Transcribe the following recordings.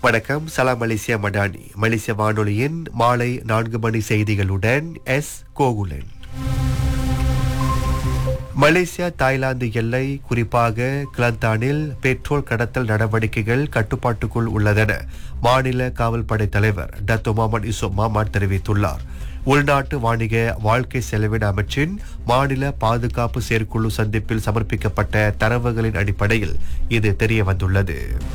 வணக்கம் சலாம் மலேசியா மடானி மலேசிய வானொலியின் மாலை நான்கு மணி செய்திகளுடன் எஸ் கோகுலன் மலேசியா தாய்லாந்து எல்லை குறிப்பாக கிளந்தானில் பெட்ரோல் கடத்தல் நடவடிக்கைகள் கட்டுப்பாட்டுக்குள் உள்ளதென மாநில காவல்படை தலைவர் டத்தோ மாமன் இசோ மாமான் தெரிவித்துள்ளார் உள்நாட்டு வாணிக வாழ்க்கை செலவின அமைச்சின் மாநில பாதுகாப்பு செயற்குழு சந்திப்பில் சமர்ப்பிக்கப்பட்ட தரவுகளின் அடிப்படையில் இது தெரிய வந்துள்ளது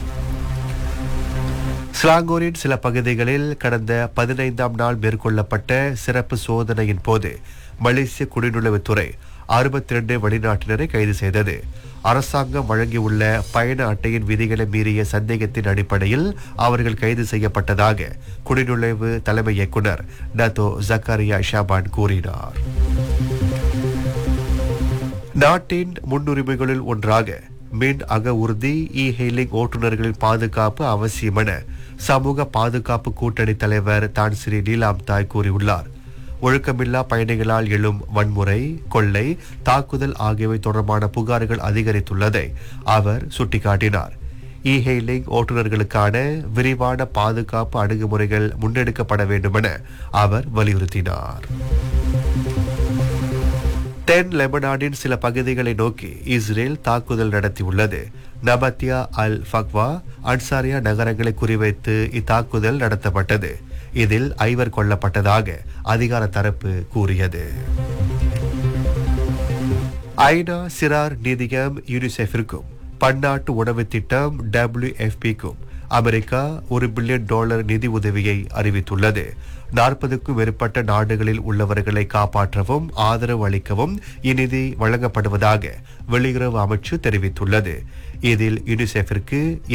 ஸ்லாங்கூரின் சில பகுதிகளில் கடந்த பதினைந்தாம் நாள் மேற்கொள்ளப்பட்ட சிறப்பு சோதனையின் போது மலேசிய குடிநுழைவுத்துறை அறுபத்தி ரெண்டு வெளிநாட்டினரை கைது செய்தது அரசாங்கம் வழங்கியுள்ள பயண அட்டையின் விதிகளை மீறிய சந்தேகத்தின் அடிப்படையில் அவர்கள் கைது செய்யப்பட்டதாக குடிநுழைவு தலைமை இயக்குனர் டத்தோ ஜக்காரியா ஷாபான் கூறினார் நாட்டின் முன்னுரிமைகளில் ஒன்றாக மின் அக உறுதி இ ஹெயிலிங் ஓட்டுநர்களின் பாதுகாப்பு அவசியம் என சமூக பாதுகாப்பு கூட்டணி தலைவர் தான் ஸ்ரீ நீலாம் தாய் கூறியுள்ளார் ஒழுக்கமில்லா பயணிகளால் எழும் வன்முறை கொள்ளை தாக்குதல் ஆகியவை தொடர்பான புகார்கள் அதிகரித்துள்ளதை அவர் சுட்டிக்காட்டினார் இ ஹெயிலிங் ஓட்டுநர்களுக்கான விரிவான பாதுகாப்பு அணுகுமுறைகள் முன்னெடுக்கப்பட வேண்டும் என அவர் வலியுறுத்தினார் தென் லெபனானின் சில பகுதிகளை நோக்கி இஸ்ரேல் தாக்குதல் நடத்தியுள்ளது நபத்தியா அல் ஃபக்வா அன்சாரியா நகரங்களை குறிவைத்து இத்தாக்குதல் நடத்தப்பட்டது இதில் ஐவர் கொல்லப்பட்டதாக அதிகார தரப்பு கூறியது ஐநா சிறார் நிதியம் யூனிசெஃபிற்கும் பன்னாட்டு உணவு திட்டம் டபிள்யூஎஃபிக்கும் அமெரிக்கா ஒரு பில்லியன் டாலர் நிதி உதவியை அறிவித்துள்ளது நாற்பதுக்கும் மேற்பட்ட நாடுகளில் உள்ளவர்களை காப்பாற்றவும் ஆதரவு அளிக்கவும் இந்நிதி வழங்கப்படுவதாக வெளியுறவு அமைச்சு தெரிவித்துள்ளது இதில் யூனிசெஃபிற்கு